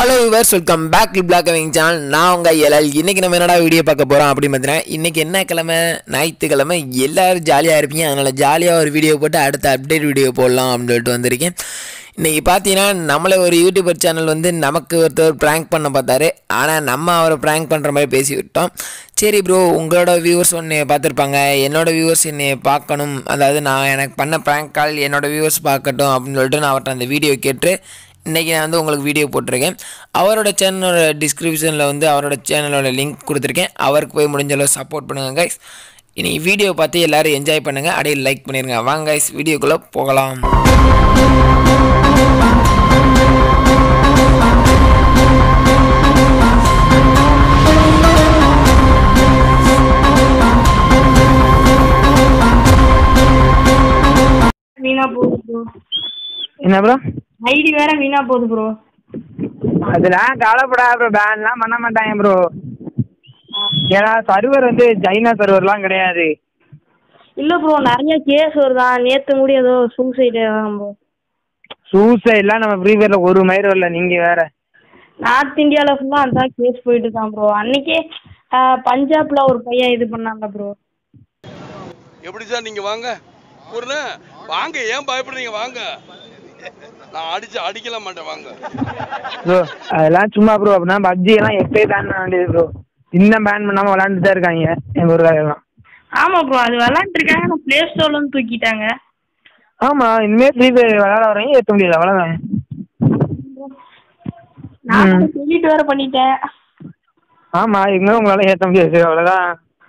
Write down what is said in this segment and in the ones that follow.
Hello viewers welcome back to பிளாக் கவிங் channel நான் உங்கள் எல்எல் இன்னைக்கு நம்ம என்னடா வீடியோ பார்க்க போகிறோம் அப்படின்னு பார்த்தீங்கன்னா இன்றைக்கி என்ன கிழமை ஞாயிற்றுக்கிழமை எல்லாரும் ஜாலியாக இருப்பீங்க அதனால் ஜாலியாக ஒரு வீடியோ போட்டு அடுத்த அப்டேட் வீடியோ போடலாம் அப்படின்னு சொல்லிட்டு வந்திருக்கேன் இன்றைக்கி பார்த்தீங்கன்னா நம்மளே ஒரு யூடியூபர் சேனல் வந்து நமக்கு ஒருத்தர் ப்ராங்க் பண்ண பார்த்தாரு ஆனால் நம்ம அவரை ப்ராங்க் பண்ணுற மாதிரி பேசி விட்டோம் சரி ப்ரோ உங்களோட வியூவர்ஸ் ஒன்று பார்த்துருப்பாங்க என்னோட வியூவர்ஸ் என்னை பார்க்கணும் அதாவது நான் எனக்கு பண்ண ப்ராங்க் கால் என்னோட வியூவர்ஸ் பார்க்கட்டும் அப்படின்னு சொல்லிட்டு நான் அவர்கிட்ட அந்த வீடியோ கேட்டு இன்றைக்கி நான் வந்து உங்களுக்கு வீடியோ போட்டிருக்கேன் அவரோட சேனலோட டிஸ்கிரிப்ஷனில் வந்து அவரோட சேனலோட லிங்க் கொடுத்துருக்கேன் அவருக்கு போய் முடிஞ்ச அளவு சப்போர்ட் பண்ணுங்கள் கைஸ் இனி வீடியோ பார்த்து எல்லோரும் என்ஜாய் பண்ணுங்கள் அப்படியே லைக் பண்ணிடுங்க வாங்க கைஸ் வீடியோக்குள்ளே போகலாம் வீணா போகுது ப்ரோ என்ன ப்ரோ ஐடி வேற வீணா போகுது ப்ரோ அதெல்லாம் கவலைப்படாத ப்ரோ பேன்லாம் பண்ண மாட்டாங்க ப்ரோ ஏன்னா சர்வர் வந்து சைனா சர்வர்லாம் கிடையாது இல்ல ப்ரோ நிறைய கேஸ் வருதான் நேத்து கூட ஏதோ சூசைட் ப்ரோ சூசைட்லாம் நம்ம ஃப்ரீ ஃபயரில் ஒரு மயிரும் இல்லை நீங்கள் வேற நார்த் இந்தியாவில் ஃபுல்லாக அந்த கேஸ் போயிட்டு தான் ப்ரோ அன்னைக்கே ஆ, பஞ்சாப்ல ஒரு பையன் இது பண்ணாங்க ப்ரோ எப்படி சார் நீங்க வாங்க ஒரு வாங்க ஏன் பயப்படுறீங்க வாங்க நான் அடிச்சு அடிக்கல மாட்டேன் வாங்க ப்ரோ அதெல்லாம் சும்மா ப்ரோ அப்படின்னா பப்ஜி எல்லாம் எப்பயே பேன் பண்ண வேண்டியது ப்ரோ இன்னும் பேன் பண்ணாமல் விளாண்டுட்டு தான் இருக்காங்க எங்கள் ஊருக்காரெல்லாம் ஆமா ப்ரோ அது விளாண்டுருக்காங்க நான் ப்ளே ஸ்டோர்ல இருந்து தூக்கிட்டாங்க ஆமாம் இனிமேல் ஃப்ரீ ஃபயர் விளாட வரீங்க ஏற்ற முடியல அவ்வளோதான் நான் டெலிட் வேற பண்ணிட்டேன் ஆமாம் இனிமேல் உங்களால் ஏற்ற முடியாது அவ்வளோதான்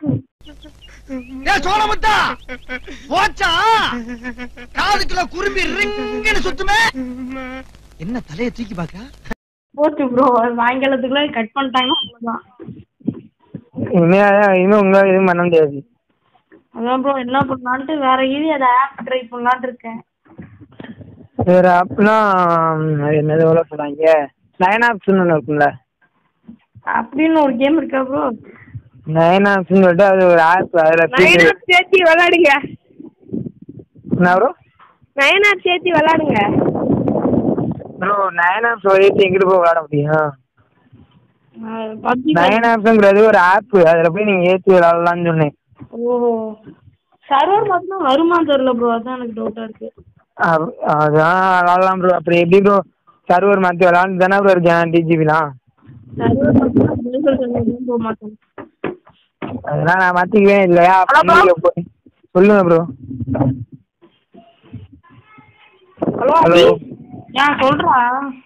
ஏ சோழமுத்தா போச்சா காதுக்குள்ள குரும்பி ரிங்குன்னு சுத்துமே என்ன தலைய தூக்கி பாக்க போச்சு ப்ரோ சாயங்காலத்துக்குள்ள கட் பண்ணிட்டாங்க அவ்வளோதான் இனிமேல் இனிமேல் உங்களால் எதுவும் பண்ண முடியாது அதான் ப்ரோ என்ன பண்ணலான்ட்டு வேற இது அதை ஆப் ட்ரை பண்ணலான்ட்டு இருக்கேன் வேறு ஆப்லாம் அது என்னது எவ்வளோ சொல்கிறாங்க நயன் ஆப்ஸ்னு ஒன்று இருக்கும்ல அப்படின்னு ஒரு கேம் இருக்கா ப்ரோ நயன் ஆப்ஸ்னு சொல்லிட்டு அது ஒரு ஆப் அதில் சேர்த்து விளாடுங்க என்ன ப்ரோ நயன் ஆப் சேர்த்து விளாடுங்க ப்ரோ நயன் ஆப்ஸ் ஏற்றி எங்கிட்டு போய் விளாட முடியும் பப்ஜி நயன் ஆப்ஸுங்கிறது ஒரு ஆப் அதில் போய் நீங்கள் ஏற்றி விளாடலாம்னு சொன்னேன் ஓஹோ சர்வர் மட்டும் வருமான்னு தெரியல ப்ரோ அதான் எனக்கு டவுட்டா இருக்கு அப்- அதான் விளாடலாம் ப்ரோ அப்புறம் எப்படி ப்ரோ சர்வர் மாற்றி விளாண்டு தானே ப்ரோ இருக்கேன் டிஜிபிலாம் சர்வர் மட்டும் போக மாட்டேன் அதெல்லாம் நான் மாற்றிக்குவேன் இல்லையா நீங்க போய் சொல்லுங்க ப்ரோ ஹலோ ஹலோ ஏன் சொல்றா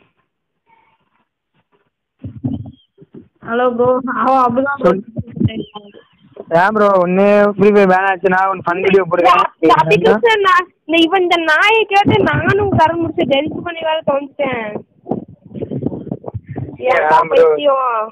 ஹலோ ப்ரோ அவன் அப்படிதான் bro சொல். ஏன் ப்ரோ ஒன்று ஃப்ரீ ஃபயர் பேன் ஆச்சுன்னா ஒன்று ஃபன் வீடியோ அதுக்கு போடுறேன் சார் நான் இந்த இவன் இந்த நாயை கேட்டு நானும் கரை முடிச்சு டெலிட் பண்ணி வேற தோந்துட்டேன் ஏன்டா ஆமா bro. பைத்தியம்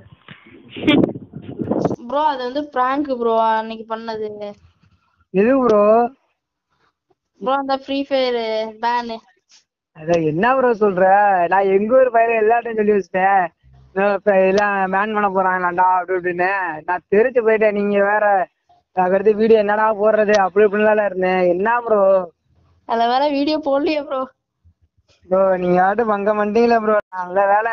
ப்ரோ அது வந்து பிராங்க் ப்ரோ அன்னைக்கு பண்ணது எது ப்ரோ ப்ரோ அந்த ஃப்ரீ ஃபயர் பேனு அதான் என்ன ப்ரோ சொல்ற நான் எங்க ஊர் பையன் எல்லாத்தையும் சொல்லி வச்சிட்டேன் நான் இப்ப எல்லாம் பேன் பண்ண போறாங்களாண்டா அப்படி இப்படின்னு நான் தெரிச்சு போயிட்டேன் நீங்க வேற அதுக்கடுத்து வீடியோ என்னடா போடுறது அப்படி இப்படிலாம் இருந்தேன் என்ன ப்ரோ அதுல வேற வீடியோ போடலையே ப்ரோ ப்ரோ நீங்க ஆட்டும் பங்க பண்ணிட்டீங்களா ப்ரோ நல்ல வேலை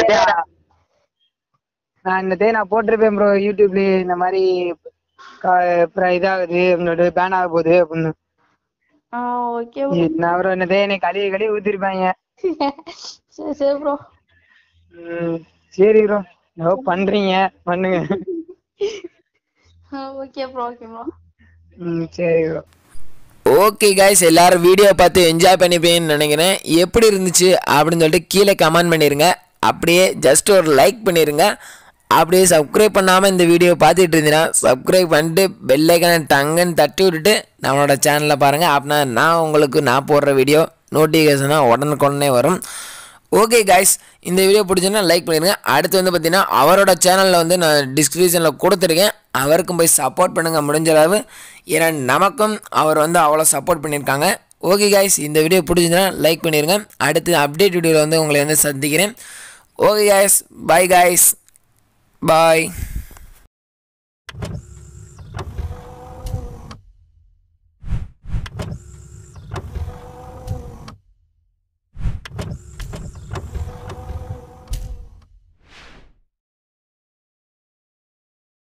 நான் இந்த டே நான் போட்டிருப்பேன் ப்ரோ யூடியூப்ல இந்த மாதிரி கா- அப்புறம் இதாகுது அப்படின்னு பேன் ஆக போகுது அப்படின்னு ஆ ஓகே ப்ரோ என்ன ப்ரோ இந்த டே என்னை கழுவி கழுவி ஊத்திருப்பாங்க சரி சரி ப்ரோ ம் சரி ப்ரோ ஏதோ பண்றீங்க பண்ணுங்க ஓகே ப்ரோ ஓகே ப்ரோ ம் சரி ப்ரோ ஓகே கைஸ் எல்லாரும் வீடியோ பார்த்து என்ஜாய் பண்ணிப்பீங்கன்னு நினைக்கிறேன் எப்படி இருந்துச்சு அப்படின்னு சொல்லிட்டு கீழே கமெண்ட் பண்ணிடுங்க அப்படியே ஜஸ்ட் ஒரு லைக் பண்ணிடுங்க அப்படியே சப்ஸ்கிரைப் பண்ணாமல் இந்த வீடியோ பார்த்துட்டு இருந்தீங்கன்னா சப்ஸ்கிரைப் பண்ணிட்டு பெல்லைக்கான டங்குன்னு தட்டி விட்டுட்டு நம்மளோட சேனலில் பாருங்கள் அப்படின்னா நான் உங்களுக்கு நான் போடுற வீடியோ நோட்டிஃபிகேஷனாக உடனுக்குடனே வரும் ஓகே கைஸ் இந்த வீடியோ பிடிச்சுன்னா லைக் பண்ணிடுங்க அடுத்து வந்து பார்த்தீங்கன்னா அவரோட சேனலில் வந்து நான் டிஸ்கிரிப்ஷனில் கொடுத்துருக்கேன் அவருக்கும் போய் சப்போர்ட் பண்ணுங்கள் முடிஞ்ச அளவு ஏன்னா நமக்கும் அவர் வந்து அவ்வளோ சப்போர்ட் பண்ணியிருக்காங்க ஓகே கைஸ் இந்த வீடியோ பிடிச்சிருந்துன்னா லைக் பண்ணிடுங்க அடுத்து அப்டேட் வீடியோவில் வந்து உங்களை வந்து சந்திக்கிறேன் ஓகே கைஸ் பை கைஸ் பாய்